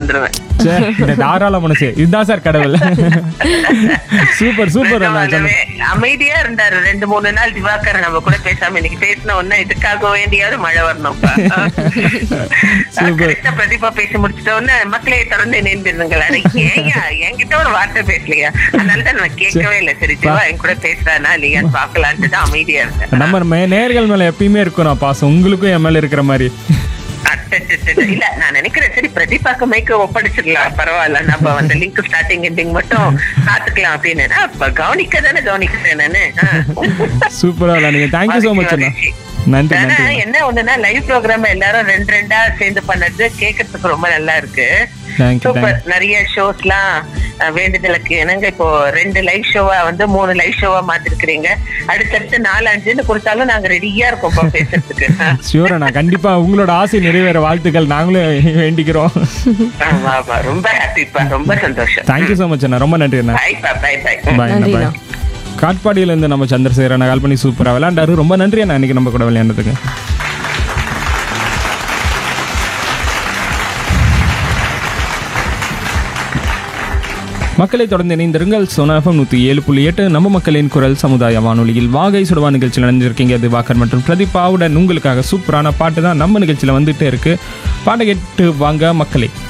வந்துருவேன் ச்சே, இந்த தாராள மனசு இதுதான் சார் கடவுள் சூப்பர் சூப்பர் அண்ணா நிஜமாலுமே அமைதியா இருந்தாரு ரெண்டு மூணு நாள் திவாகர் நம்ம கூட பேசாம இன்னைக்கு பேசின உடனே இதுக்காக வேண்டியாவது மழை வரணும்ப்பா Super. கரெக்டா பிரதீபா பேசி முடிச்சிட்ட உடனே மக்களே தொடர்ந்து இணைந்திருந்துங்கள் அட ஏங்க என்கிட்ட ஒரு வார்த்தை பேசலையா அதனாலதான் நான் கேட்கவே இல்லை சரி திவா என் கூட பேசுறானா இல்லையான்னு பாக்கலான்ட்டு தான் அமைதியா இருந்தேன் நம்ம மே- நேர்கள் மேல எப்பயுமே இருக்கணும் பாசம் உங்களுக்கும் என் மேல இருக்கிற மாதிரி அட்டச்சச்சச்ச. இல்ல நான் நினைக்கிறேன் சரி பிரதீபாக்கு மைக்க ஒப்படைச்சிடலாம் பரவாயில்ல நம்ம வந்து லிங்க் ஸ்டார்டிங் எண்டிங் மட்டும் காத்துக்கலாம் அப்படின்னு ஆ, அப்ப கவனிக்க தானே கவனிக்கிறேன் நானு ஆ. சூப்பரா இல்ல நீங்க தேங்க்யூ சோ மச் அண்ணா நன்றி ஆனா, நன்றி என்ன ஒண்ணுன்னா லைவ் ப்ரோக்ராம் எல்லாரும் ரெண்டு ரெண்டா சேர்ந்து பண்ணது கேட்கறதுக்கு ரொம்ப நல்லா இருக்கு தேங்க்யூ சூப்பர் நிறைய ஷோஸ்லாம் வேண்டுதலுக்கு என்னங்க இப்போ ரெண்டு லைவ் ஷோவா வந்து மூணு லைவ் ஷோவா மாத்திருக்கிறீங்க அடுத்தடுத்து நாலு அஞ்சுன்னு கொடுத்தாலும் நாங்க ரெடியா இருக்கோம் இப்ப பேசுறதுக்கு ஆ. ஷியூர் அண்ணா கண்டிப்பா உங்களோட ஆசை நிறைவேற வாழ்த்துக்கள் நாங்களும் வேண்டிக்கிறோம் ஆமா ஆமா ரொம்ப ஹாப்பிப்பா ரொம்ப சந்தோஷம் தேங்க்யூ ஸோ மச் அண்ணா ரொம்ப நன்றி அண்ணா பாய்ப்பா பாய் பாய் பாய் அண்ணா பாய் காட்பாடியில இருந்து நம்ம சந்திரசேகர் அண்ணா கால் பண்ணி சூப்பரா விளையாண்டாரு ரொம்ப நன்றி அண்ணா இன்னைக்கு நம்ம கூட விளையாண்டதுக்கு மக்களை தொடர்ந்து இணைந்திருங்கள் சோனாஃபம் நூற்றி ஏழு புள்ளி எட்டு நம்ம மக்களின் குரல் சமுதாய வானொலியில் வாகை சுடுவா நிகழ்ச்சியில் நடந்திருக்கீங்க திவாகர் மற்றும் பிரதீபாவுடன் உங்களுக்காக சூப்பரான பாட்டு தான் நம்ம நிகழ்ச்சியில் வந்துட்டே இருக்கு பாட்டை கேட்டு வாங்க மக்களே